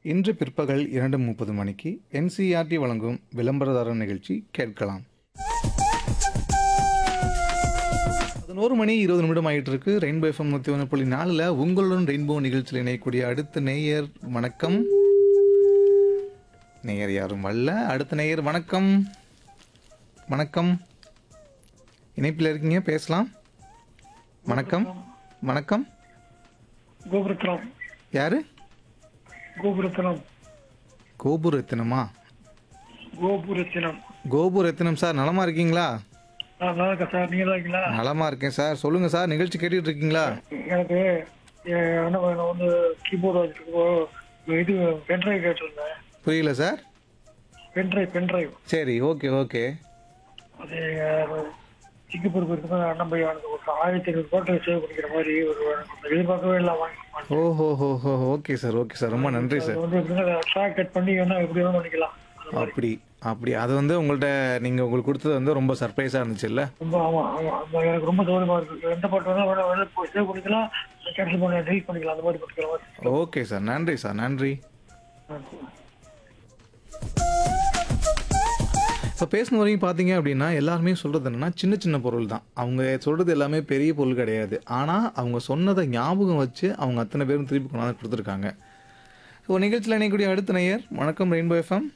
இன்று பிற்பகல் இரண்டு முப்பது மணிக்கு என்சிஆர்டி வழங்கும் விளம்பரதாரர் நிகழ்ச்சி கேட்கலாம் பதினோரு மணி இருபது நிமிடம் ஆயிட்டு இருக்கு ரெயின்போ எஃப்எம் நூற்றி ஒன்று புள்ளி நாலில் உங்களுடன் ரெயின்போ நிகழ்ச்சியில் இணையக்கூடிய அடுத்த நேயர் வணக்கம் நேயர் யாரும் வரல அடுத்த நேயர் வணக்கம் வணக்கம் இணைப்பில் இருக்கீங்க பேசலாம் வணக்கம் வணக்கம் கோபுரத்தனம் யாரு கோபுரத்தனம் கோபுரத்தினமா கோபுரத்தினம் கோபுரத்தினம் சார் நலமா இருக்கீங்களா நான் நல்லா இருக்கேன் சார் நீங்க தான் இருக்கீங்களா நலமா இருக்கேன் சார் சொல்லுங்க சார் நிகழ்ச்சி கேட்டுட்டு இருக்கீங்களா எனக்கு என் அண்ணன் பையனை வந்து கீபோர்டு வச்சுருக்கோ இது பென்ட்ரைவ் கேட்டிருந்தேன் புரியல சார் பென்ட்ரைவ் பென்ட்ரைவ் சரி ஓகே ஓகே அது அஹ், சிங்கப்பூர் போயிருக்கும்போது அண்ணன் பையன் எனக்கு ஒரு ஆயிரத்தி ஐநூறு கோட்டை சேவ் பண்ணிக்கிற மாதிரி ஒரு எனக்கு கொஞ்சம் எதிர்பார்க்கவே இல்லை வாங்கி ஓஹோ ஹோ ஹோ ஓகே சார் ஓகே சார் ரொம்ப நன்றி சார் அது வந்து எப்படின்னா ட்ராக் கட் பண்ணி வேணா எப்படி வேணும் பண்ணிக்கலாம் அது மாதிரி. அப்படி அப்படி அது வந்து உங்கள்ட்ட நீங்கள் உங்களுக்கு கொடுத்தது வந்து ரொம்ப சர்ப்ரைஸாக இருந்துச்சுல்ல ரொம்ப ஆமா ஆமா அது எனக்கு ரொம்ப சௌகரியமா இருக்கு எந்த பாட்டு வேணா வேணா வேணா சேவ் பண்ணிக்கலாம் கேன்சல் பண்ணி டெலிட் பண்ணிக்கலாம் அந்த மாதிரி பண்ணிக்கிற மாதிரி ஓகே சார் நன்றி சார் நன்றி இப்போ பேசின வரைக்கும் பார்த்தீங்க அப்படின்னா எல்லாருமே சொல்கிறது என்னன்னா சின்ன சின்ன பொருள் தான் அவங்க சொல்கிறது எல்லாமே பெரிய பொருள் கிடையாது ஆனால் அவங்க சொன்னதை ஞாபகம் வச்சு அவங்க அத்தனை பேரும் திருப்பி கொண்டாந்து கொடுத்துருக்காங்க ஸோ நிகழ்ச்சியில் இணையக்கூடிய அடுத்த நேயர் வணக்கம் ரெயின்போ எஃப்எம்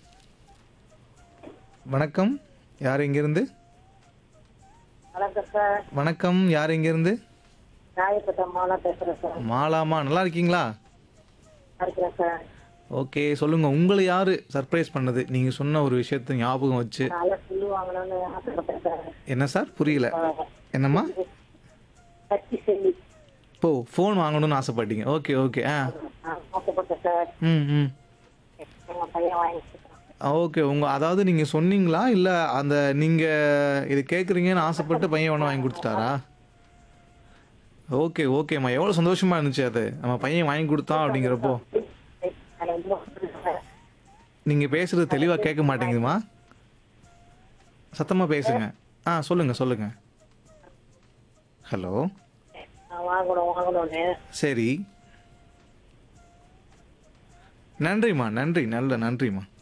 வணக்கம் யார் இங்கேருந்து வணக்கம் சார் வணக்கம் யார் இங்கேருந்து ராயப்பட்ட மாலா பேசுறேன் சார் மாலாமா நல்லா இருக்கீங்களா நல்லா இருக்கிறேன் சார் ஓகே சொல்லுங்கள் உங்களை யார் சர்ப்ரைஸ் பண்ணது நீங்கள் சொன்ன ஒரு விஷயத்தை ஞாபகம் வச்சு நல்லா சொல்லு வாங்கணும்னு ஆசைப்பட்டேன் சார் என்ன சார் புரியல என்னம்மா கட்சி செல்லி இப்போ ஃபோன் வாங்கணும்னு ஆசைப்பட்டீங்க ஓகே ஓகே ஆ ஆசைப்பட்டேன் சார் ம் ம் எங்க பையன் வாங்கி கொடுத்தான். ஓகே உங்கள் அதாவது நீங்கள் சொன்னீங்களா இல்லை அந்த நீங்கள் இது கேட்குறீங்கன்னு ஆசைப்பட்டு பையன் ஒன்று வாங்கி கொடுத்துட்டாரா ஓகே ஓகேம்மா எவ்வளோ சந்தோஷமா இருந்துச்சு அது நம்ம பையன் வாங்கி கொடுத்தான் அப்படிங்கிறப்போ எனக்கு ரொம்ப பிடிக்கும் சார். நீங்கள் பேசுகிறது தெளிவாக கேட்க மாட்டேங்குதுமா சத்தமாக பேசுங்க ஆ சொல்லுங்கள் சொல்லுங்கள் ஹலோ நான் வாங்கணும் வாங்கணும்னு சரி நன்றிம்மா நன்றி நல்ல நன்றிம்மா